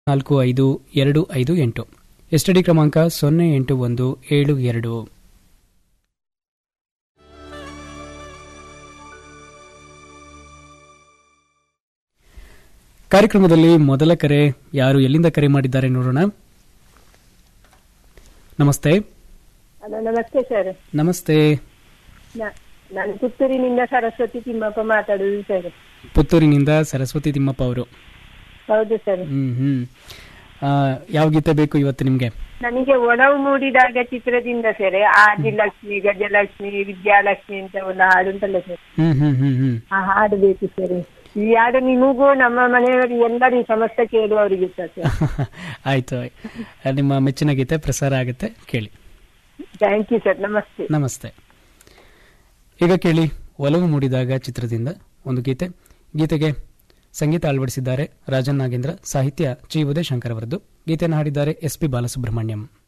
ನಾಲ್ಕು ಐದು ಎರಡು ಐದು ಎಂಟು ಎಸ್ಟಿಡಿ ಕ್ರಮಾಂಕ ಸೊನ್ನೆ ಎಂಟು ಒಂದು ಏಳು ಎರಡು ಕಾರ್ಯಕ್ರಮದಲ್ಲಿ ಮೊದಲ ಕರೆ ಯಾರು ಎಲ್ಲಿಂದ ಕರೆ ಮಾಡಿದ್ದಾರೆ ನೋಡೋಣ ನಮಸ್ತೆ ಹಲೋ ನಮಸ್ತೆ ಸರ್ ನಮಸ್ತೆ ನಾ- ನಾನು ಪುತ್ತೂರಿನಿಂದ ಸರಸ್ವತಿ ತಿಮ್ಮಪ್ಪ ಮಾತಾಡುದು ಸರ್ ಪುತ್ತೂರಿನಿಂದ ಸರಸ್ವತಿ ತಿಮ್ಮಪ್ಪ ಅವರು ಹೌದು ಸರ್ ಹ್ಮ್ ಹ್ಮ್ ಆ, ಯಾವ ಗೀತೆ ಬೇಕು ಇವತ್ತು ನಿಮ್ಗೆ ನನಗೆ ಒಲವು ಮೂಡಿದಾಗ ಚಿತ್ರದಿಂದ ಸರ್ ಆದಿಲಕ್ಷ್ಮಿ ಗಜಲಕ್ಷ್ಮಿ ವಿದ್ಯಾಲಕ್ಷ್ಮಿ ಅಂತ ಒಂದು ಹಾಡು ಉಂಟಲ್ಲ ಸರ್ ಹ್ಮ್ ಹ್ಮ್ ಹ್ಮ್ ಹ್ಮ್ ಆ ಹಾಡು ಬೇಕು ಸರ್ ಈ ಹಾಡು ನಿಮಗೂ ನಮ್ಮ ಮನೆಯವರಿಗೆ ಎಲ್ಲರಿಗೂ ಸಮಸ್ತ ಕೇಳುವವರಿಗೆ ಸರ್ ಆಯ್ತು ನಿಮ್ಮ ಮೆಚ್ಚಿನ ಗೀತೆ ಪ್ರಸಾರ ಆಗುತ್ತೆ ಕೇಳಿ ಥ್ಯಾಂಕ್ ಯು ಸರ್ ನಮಸ್ತೆ ನಮಸ್ತೆ ಈಗ ಕೇಳಿ ಒಲವು ಮೂಡಿದಾಗ ಚಿತ್ರದಿಂದ ಒಂದು ಗೀತೆ ಗೀತೆಗೆ ಸಂಗೀತ ಅಳವಡಿಸಿದ್ದಾರೆ ರಾಜನ್ ನಾಗೇಂದ್ರ ಸಾಹಿತ್ಯ ಚಿ ಉದಯಶಂಕರ್ ಅವರದ್ದು ಗೀತೆಯನ್ನು ಹಾಡಿದ್ದಾರೆ ಎಸ್ ಪಿ ಬಾಲಸುಬ್ರಹ್ಮಣ್ಯಂ